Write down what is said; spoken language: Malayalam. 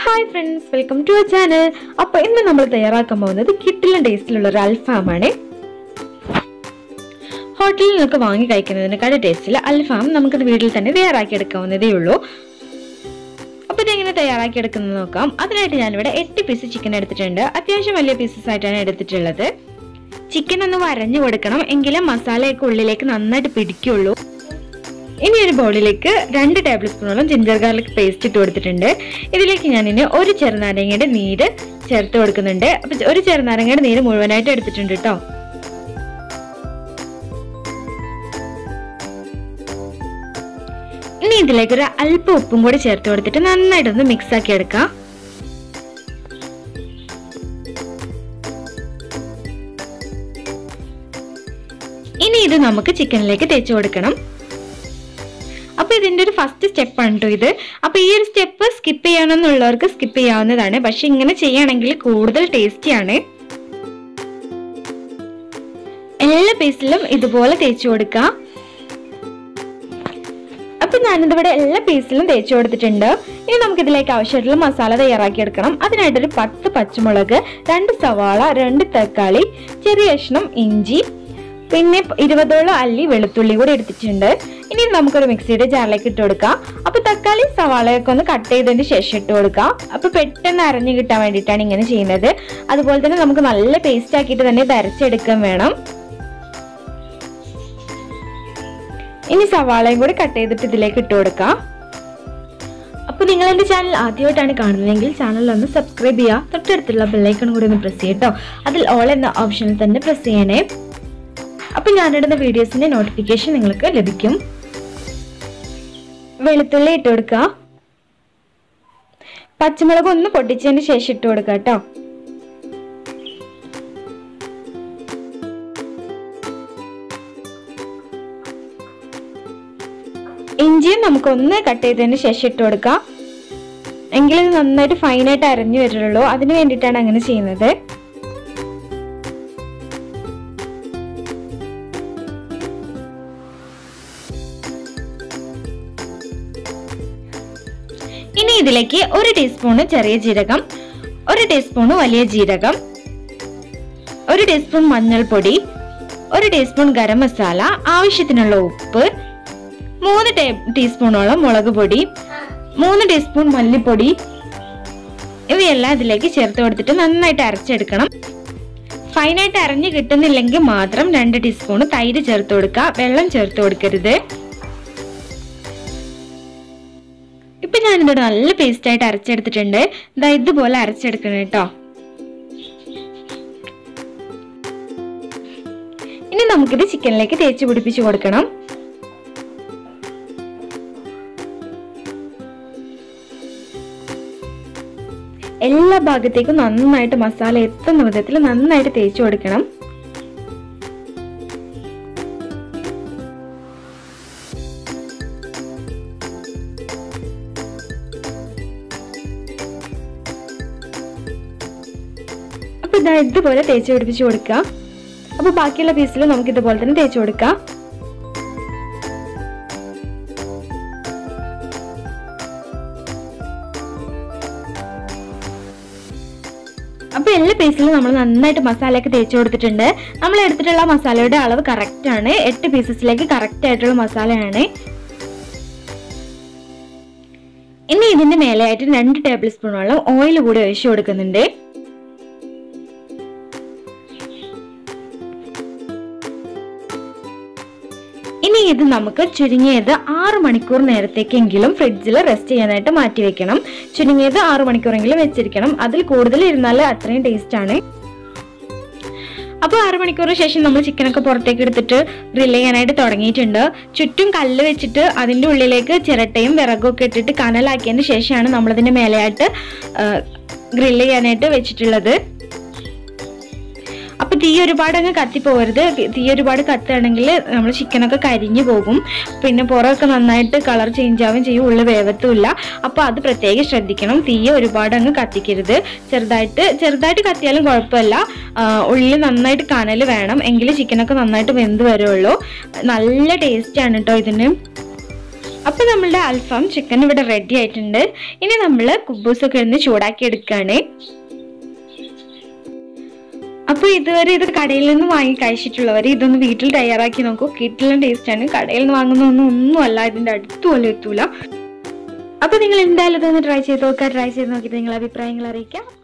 hi friends welcome to our channel അപ്പോൾ ഇന്ന് നമ്മൾ തയ്യാറാക്കാൻ പോകുന്നത് കിട്ടിലും ടേസ്റ്റിലുള്ള ഒരു അൽഫാമാണ് ഹോട്ടലിൽ നിന്നൊക്കെ വാങ്ങി കഴിക്കുന്നതിനെക്കാളും ടേസ്റ്റിൽ അൽഫാം നമുക്കിത് വീട്ടിൽ തന്നെ തയ്യാറാക്കി എടുക്കാവുന്നതേ ഉള്ളൂ അപ്പോൾ ഇതെങ്ങനെ തയ്യാറാക്കി എടുക്കുന്നത് നോക്കാം അതിനായിട്ട് ഞാനിവിടെ എട്ട് പീസ് ചിക്കൻ എടുത്തിട്ടുണ്ട് അത്യാവശ്യം വലിയ പീസസ് ആയിട്ടാണ് എടുത്തിട്ടുള്ളത് ചിക്കൻ ഒന്ന് വരഞ്ഞു കൊടുക്കണം എങ്കിലും മസാലയൊക്കെ ഉള്ളിലേക്ക് നന്നായിട്ട് പിടിക്കുള്ളൂ ഇനി ഒരു ബൗളിലേക്ക് രണ്ട് ടേബിൾ സ്പൂണോളം ജിഞ്ചർ ഗാർലിക് പേസ്റ്റ് ഇട്ട് കൊടുത്തിട്ടുണ്ട് ഇതിലേക്ക് ഞാൻ ഇനി ഒരു ചെറുനാരങ്ങയുടെ നീര് ചേർത്ത് കൊടുക്കുന്നുണ്ട് അപ്പൊ ഒരു ചെറുനാരങ്ങയുടെ നീര് മുഴുവനായിട്ട് എടുത്തിട്ടുണ്ട് കേട്ടോ ഇനി ഇതിലേക്ക് ഒരു അല്പം ഉപ്പും കൂടി ചേർത്ത് കൊടുത്തിട്ട് നന്നായിട്ടൊന്ന് മിക്സ് ആക്കി എടുക്കാം ഇനി ഇത് നമുക്ക് ചിക്കനിലേക്ക് തേച്ച് കൊടുക്കണം അപ്പൊ ഇതിന്റെ ഒരു ഫസ്റ്റ് സ്റ്റെപ്പാണ് കേട്ടോ ഇത് അപ്പൊ ഈ ഒരു സ്റ്റെപ്പ് സ്കിപ്പ് ചെയ്യണമെന്നുള്ളവർക്ക് സ്കിപ്പ് ചെയ്യാവുന്നതാണ് പക്ഷെ ഇങ്ങനെ ചെയ്യുകയാണെങ്കിൽ കൂടുതൽ ടേസ്റ്റിയാണ് എല്ലാ പീസിലും ഇതുപോലെ തേച്ചു കൊടുക്കാം അപ്പൊ ഞാനിതിവിടെ എല്ലാ പീസിലും തേച്ചു കൊടുത്തിട്ടുണ്ട് ഇനി നമുക്ക് ഇതിലേക്ക് ആവശ്യമായിട്ടുള്ള മസാല തയ്യാറാക്കി എടുക്കണം അതിനായിട്ടൊരു പത്ത് പച്ചമുളക് രണ്ട് സവാള രണ്ട് തക്കാളി ചെറിയ കഷ്ണം ഇഞ്ചി പിന്നെ ഇരുപതോളം അല്ലി വെളുത്തുള്ളി കൂടി എടുത്തിട്ടുണ്ട് ഇനി നമുക്കൊരു മിക്സിയുടെ ജാറിലേക്ക് ഇട്ട് കൊടുക്കാം അപ്പൊ തക്കാളി സവാളയൊക്കെ ഒന്ന് കട്ട് ചെയ്തതിന് ശേഷം ഇട്ട് കൊടുക്കാം അപ്പൊ പെട്ടെന്ന് അരഞ്ഞു കിട്ടാൻ വേണ്ടിയിട്ടാണ് ഇങ്ങനെ ചെയ്യുന്നത് അതുപോലെ തന്നെ നമുക്ക് നല്ല പേസ്റ്റ് ആക്കിയിട്ട് തന്നെ ഇത് അരച്ചെടുക്കാൻ വേണം ഇനി സവാളയും കൂടി കട്ട് ചെയ്തിട്ട് ഇതിലേക്ക് ഇട്ട് കൊടുക്കാം അപ്പോൾ നിങ്ങൾ എൻ്റെ ചാനൽ ആദ്യമായിട്ടാണ് കാണുന്നതെങ്കിൽ ചാനൽ ഒന്ന് സബ്സ്ക്രൈബ് ചെയ്യുക തൊട്ടടുത്തുള്ള ബെല്ലൈക്കൺ കൂടി ഒന്ന് പ്രസ് ചെയ്യട്ടോ അതിൽ ഓൾ എന്ന ഓപ്ഷനിൽ തന്നെ പ്രസ് ചെയ്യണേ അപ്പം ഞാനിടുന്ന വീഡിയോസിന്റെ നോട്ടിഫിക്കേഷൻ നിങ്ങൾക്ക് ലഭിക്കും വെളുത്തുള്ളി ഇട്ട് കൊടുക്കുക പച്ചമുളക് ഒന്ന് പൊട്ടിച്ചതിന് ശേഷം ഇട്ട് കൊടുക്കുക കേട്ടോ ഇഞ്ചിയും നമുക്കൊന്ന് കട്ട് ചെയ്തതിന് ശേഷം ഇട്ട് കൊടുക്കാം എങ്കിലും ഇത് നന്നായിട്ട് ഫൈനായിട്ട് അരഞ്ഞു വരുള്ളൂ അതിന് വേണ്ടിയിട്ടാണ് അങ്ങനെ ചെയ്യുന്നത് ഇനി ഇതിലേക്ക് ഒരു ടീസ്പൂണ് ചെറിയ ജീരകം ഒരു ടീസ്പൂണ് വലിയ ജീരകം ഒരു ടീസ്പൂൺ മഞ്ഞൾപ്പൊടി ഒരു ടീസ്പൂൺ ഗരം മസാല ആവശ്യത്തിനുള്ള ഉപ്പ് മൂന്ന് ടീസ്പൂണോളം മുളക് പൊടി മൂന്ന് ടീസ്പൂൺ മല്ലിപ്പൊടി ഇവയെല്ലാം ഇതിലേക്ക് ചേർത്ത് കൊടുത്തിട്ട് നന്നായിട്ട് അരച്ചെടുക്കണം ഫൈനായിട്ട് അരഞ്ഞു കിട്ടുന്നില്ലെങ്കിൽ മാത്രം രണ്ട് ടീസ്പൂൺ തൈര് ചേർത്ത് കൊടുക്കുക വെള്ളം ചേർത്ത് കൊടുക്കരുത് ഇപ്പൊ ഞാനിതോടെ നല്ല പേസ്റ്റ് ആയിട്ട് അരച്ചെടുത്തിട്ടുണ്ട് ഇതാ ഇതുപോലെ അരച്ചെടുക്കണം കേട്ടോ ഇനി നമുക്കിത് ചിക്കനിലേക്ക് തേച്ച് പിടിപ്പിച്ച് കൊടുക്കണം എല്ലാ ഭാഗത്തേക്കും നന്നായിട്ട് മസാല എത്തുന്ന വിധത്തിൽ നന്നായിട്ട് തേച്ച് കൊടുക്കണം അപ്പൊ ഇതാ ഇതുപോലെ തേച്ച് പിടിപ്പിച്ച് കൊടുക്കുക അപ്പൊ ബാക്കിയുള്ള പീസിൽ നമുക്ക് ഇതുപോലെ തന്നെ തേച്ച് കൊടുക്കാം അപ്പൊ എല്ലാ പീസിലും നമ്മൾ നന്നായിട്ട് മസാലയൊക്കെ തേച്ച് കൊടുത്തിട്ടുണ്ട് നമ്മൾ എടുത്തിട്ടുള്ള മസാലയുടെ അളവ് കറക്റ്റ് ആണ് എട്ട് പീസസിലേക്ക് കറക്റ്റ് ആയിട്ടുള്ള മസാലയാണ് ഇനി ഇതിന്റെ മേലെയായിട്ട് രണ്ട് ടേബിൾ സ്പൂണോളം ഓയിൽ കൂടി ഒഴിച്ചു കൊടുക്കുന്നുണ്ട് ഇനി ഇത് നമുക്ക് ചുരുങ്ങിയത് ആറ് മണിക്കൂർ നേരത്തേക്കെങ്കിലും ഫ്രിഡ്ജിൽ റെസ്റ്റ് ചെയ്യാനായിട്ട് മാറ്റി വെക്കണം ചുരുങ്ങിയത് ആറ് മണിക്കൂറെങ്കിലും വെച്ചിരിക്കണം അതിൽ കൂടുതൽ ഇരുന്നാൽ അത്രയും ടേസ്റ്റ് ആണ് അപ്പോൾ ആറ് മണിക്കൂറിന് ശേഷം നമ്മൾ ചിക്കനൊക്കെ പുറത്തേക്ക് എടുത്തിട്ട് ഗ്രില്ല് ചെയ്യാനായിട്ട് തുടങ്ങിയിട്ടുണ്ട് ചുറ്റും കല്ല് വെച്ചിട്ട് അതിൻ്റെ ഉള്ളിലേക്ക് ചിരട്ടയും വിറകും ഒക്കെ ഇട്ടിട്ട് കനലാക്കിയതിന് ശേഷമാണ് നമ്മളതിൻ്റെ മേലെയായിട്ട് ഗ്രില്ല് ചെയ്യാനായിട്ട് വെച്ചിട്ടുള്ളത് അപ്പൊ തീ ഒരുപാട് അങ്ങ് കത്തിപ്പോകരുത് തീ ഒരുപാട് കത്തുകയാണെങ്കിൽ നമ്മൾ ചിക്കനൊക്കെ കരിഞ്ഞു പോകും പിന്നെ പുറമൊക്കെ നന്നായിട്ട് കളർ ചേഞ്ച് ആവുകയും ചെയ്യും ഉള്ളിൽ വേവത്തുമില്ല അപ്പൊ അത് പ്രത്യേകം ശ്രദ്ധിക്കണം തീ ഒരുപാട് അങ്ങ് കത്തിക്കരുത് ചെറുതായിട്ട് ചെറുതായിട്ട് കത്തിയാലും കുഴപ്പമില്ല ഉള്ളിൽ നന്നായിട്ട് കനൽ വേണം എങ്കിൽ ചിക്കനൊക്കെ നന്നായിട്ട് വെന്ത് വരുള്ളൂ നല്ല ടേസ്റ്റ് ആണ് കേട്ടോ ഇതിന് അപ്പോൾ നമ്മളുടെ അൽഫാം ചിക്കൻ ഇവിടെ റെഡി ആയിട്ടുണ്ട് ഇനി നമ്മൾ കുബൂസൊക്കെ ഒന്ന് ചൂടാക്കി എടുക്കുകയാണ് അപ്പോൾ ഇതുവരെ ഇത് കടയിൽ നിന്ന് വാങ്ങി കഴിച്ചിട്ടുള്ളവർ ഇതൊന്ന് വീട്ടിൽ തയ്യാറാക്കി നോക്കൂ കിട്ടില്ല ടേസ്റ്റ് ആണ് കടയിൽ നിന്ന് വാങ്ങുന്ന ഒന്നും ഒന്നുമല്ല ഇതിന്റെ അടുത്ത് പോലും എത്തൂല അപ്പോൾ നിങ്ങൾ എന്തായാലും ഇതൊന്ന് ട്രൈ ചെയ്ത് നോക്കുക ട്രൈ ചെയ്ത് നോക്കിയിട്ട് നിങ്ങളുടെ അഭിപ്രായങ്ങൾ അറിയിക്കാം